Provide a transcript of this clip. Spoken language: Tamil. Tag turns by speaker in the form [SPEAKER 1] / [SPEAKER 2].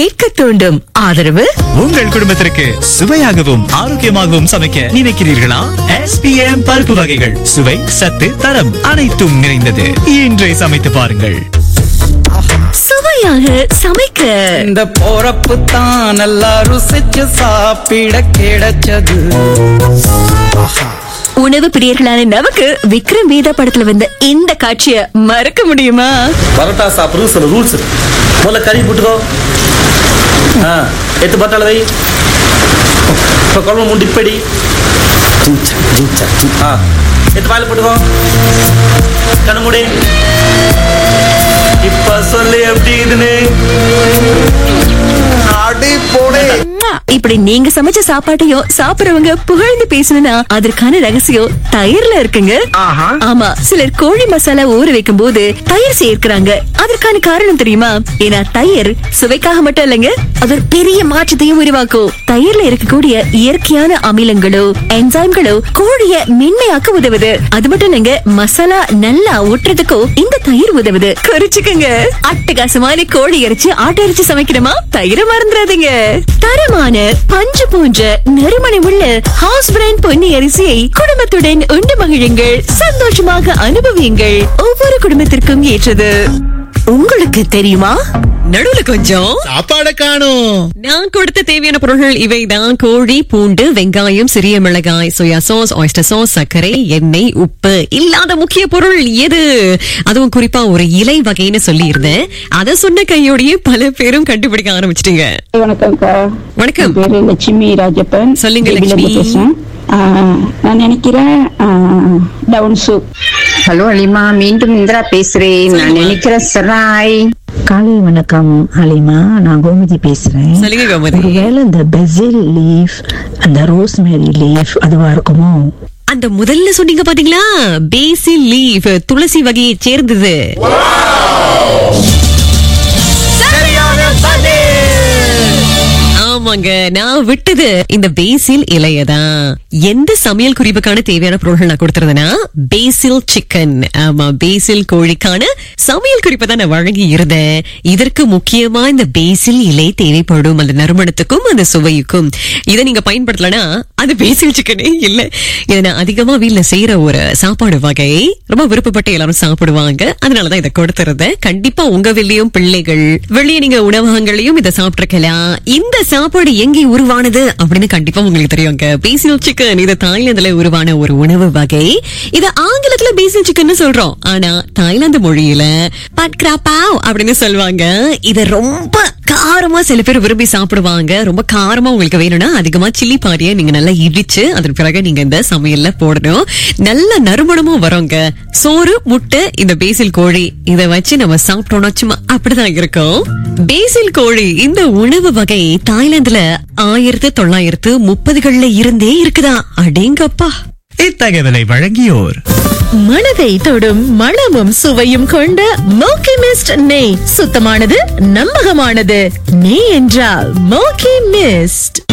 [SPEAKER 1] கேட்க தூண்டும் ஆதரவு
[SPEAKER 2] உங்கள் குடும்பத்திற்கு சுவையாகவும் ஆரோக்கியமாகவும் சமைக்க நினைக்கிறீர்களா எஸ்பிஎம் பருப்பு வகைகள் சுவை சத்து தரம் அனைத்தும் நிறைந்தது இன்றே சமைத்து பாருங்கள்
[SPEAKER 1] சுவையாக சமைக்க
[SPEAKER 3] இந்த போறப்பு தான் நல்லா ருசிச்சு சாப்பிட கிடைச்சது
[SPEAKER 1] உணவு பிரியர்களான நமக்கு விக்ரம் வேதா படத்துல வந்த இந்த காட்சிய மறக்க முடியுமா
[SPEAKER 4] பரோட்டா சாப்பிட்றது சில ரூல்ஸ் இருக்கு முதல்ல கறி போட்டுக்கோ ஆ எத்து பட்டாள வை இப்போ குழம்பு மூணு டிப்படி தூச்சா தூச்சா தூ ஆ எத்து வாயில் போட்டுக்கோ கண்ணு மூடி இப்ப சொல்லு எப்படி இதுன்னு அடி போடே
[SPEAKER 1] இப்படி நீங்க சமைச்ச சாப்பாட்டையும் சாப்பிடுறவங்க புகழ்ந்து பேசணும்னா அதற்கான ரகசியம் தயிர்ல இருக்குங்க ஆமா சிலர் கோழி மசாலா ஊற வைக்கும் போது தயிர் சேர்க்கிறாங்க அதற்கான காரணம் தெரியுமா ஏன்னா தயிர் சுவைக்காக மட்டும் இல்லைங்க அது ஒரு பெரிய மாற்றத்தையும் உருவாக்கும் தயிர்ல இருக்கக்கூடிய இயற்கையான அமிலங்களோ என்சைம்களோ கோழிய மென்மையாக்க உதவுது அது மட்டும் இல்லைங்க மசாலா நல்லா ஊட்டுறதுக்கும் இந்த தயிர் உதவுது குறிச்சுக்கங்க அட்டகாசமான கோழி இறைச்சி ஆட்டு இறைச்சி சமைக்கிறோமா தயிர மறந்துடாதீங்க தரமான பஞ்சு போன்ற நறுமணம் உள்ள ஹவுஸ் பிராண்ட் பொன்னி அரிசியை குடும்பத்துடன் உண்டு மகிழுங்கள் சந்தோஷமாக அனுபவியுங்கள் ஒவ்வொரு குடும்பத்திற்கும் ஏற்றது உங்களுக்கு தெரியுமா
[SPEAKER 5] நடுவுல கொஞ்சம்
[SPEAKER 2] சாப்பாட காணும்
[SPEAKER 5] நான் கொடுத்த தேவையான பொருட்கள் இவைதான் கோழி பூண்டு வெங்காயம் சிறிய மிளகாய் சோயா சாஸ் ஆயிஸ்டர் சாஸ் சர்க்கரை எண்ணெய் உப்பு இல்லாத முக்கிய பொருள் எது அதுவும் குறிப்பா ஒரு இலை வகைன்னு சொல்லி இருந்தேன் அதை சொன்ன கையோடயே பல பேரும் கண்டுபிடிக்க ஆரம்பிச்சிட்டீங்க
[SPEAKER 6] வணக்கம்க்கா
[SPEAKER 5] வணக்கம்.
[SPEAKER 6] என் பேரு லட்சுமி ராஜப்பன்
[SPEAKER 5] சொல்லுங்க,
[SPEAKER 6] ஜெபில
[SPEAKER 5] லட்சுமி.
[SPEAKER 6] பேசுறேன் ஆ, நான் நினைக்கிறேன் டவுன் சூப்
[SPEAKER 7] ஹலோ அலிமா மீண்டும் இந்திரா பேசுறேன் நான் நினைக்கிறேன் சராய்
[SPEAKER 8] காலை வணக்கம் ஹலிமா நான் கோமதி பேசுறேன்
[SPEAKER 5] சொல்லுங்க கோமதி.
[SPEAKER 8] ஒருவேளை இந்த பெசில் லீஃப் அந்த ரோஸ்மேரி லீஃப் அதுவா இருக்குமோ
[SPEAKER 5] அந்த முதல்ல சொன்னீங்க பாத்தீங்களா பேசில் லீஃப் துளசி வகையை சேர்ந்தது ஆமாங்க நான் விட்டது இந்த பேசில் இலையதான் எந்த சமையல் குறிப்புக்கான தேவையான பொருட்கள் நான் கொடுத்திருந்தேன்னா பேசில் சிக்கன் ஆமா பேசில் கோழிக்கான சமையல் குறிப்பை தான் நான் வழங்கி இருந்தேன் இதற்கு முக்கியமா இந்த பேசில் இலை தேவைப்படும் அந்த நறுமணத்துக்கும் அந்த சுவைக்கும் இதை நீங்க பயன்படுத்தலனா அது பேசில் சிக்கனே இல்ல இதை நான் அதிகமா வீட்ல செய்யற ஒரு சாப்பாடு வகை ரொம்ப விருப்பப்பட்டு எல்லாரும் சாப்பிடுவாங்க அதனாலதான் இதை கொடுத்திருந்தேன் கண்டிப்பா உங்க வெளியும் பிள்ளைகள் வெளியே நீங்க உணவகங்களையும் இதை சாப்பிட்டிருக்கலாம் இந்த சாப்பாடு எங்கே உருவானது அப்படின்னு கண்டிப்பா உங்களுக்கு தெரியுங்க பேசில் சிக்கன் இது தாய்லாந்துல உருவான ஒரு உணவு வகை இது ஆங்கிலத்துல பேசில் சிக்கன் சொல்றோம் ஆனா தாய்லாந்து மொழியில பட்கிராப்பாவ் அப்படின்னு சொல்லுவாங்க இத ரொம்ப காரமா சில பேர் விரும்பி சாப்பிடுவாங்க ரொம்ப காரமா உங்களுக்கு வேணும்னா அதிகமா சில்லி பாடிய நீங்க நல்லா இடிச்சு அதன் பிறகு நீங்க இந்த சமையல்ல போடணும் நல்ல நறுமணமும் வருங்க சோறு முட்டை இந்த பேசில் கோழி இத வச்சு நம்ம சாப்பிட்டோம்னா சும்மா அப்படிதான் இருக்கும் பேசில் கோழி இந்த உணவு வகை தாய்லாந்துல ஆயிரத்து தொள்ளாயிரத்து முப்பதுகள்ல இருந்தே இருக்குதா அடேங்கப்பா
[SPEAKER 2] இத்தகவலை வழங்கியோர்
[SPEAKER 1] மனதை தொடும் மணமும் சுவையும் கொண்ட மோக்கி மிஸ்ட் நெய் சுத்தமானது நம்பகமானது நெய் என்றால் மோக்கி மிஸ்ட்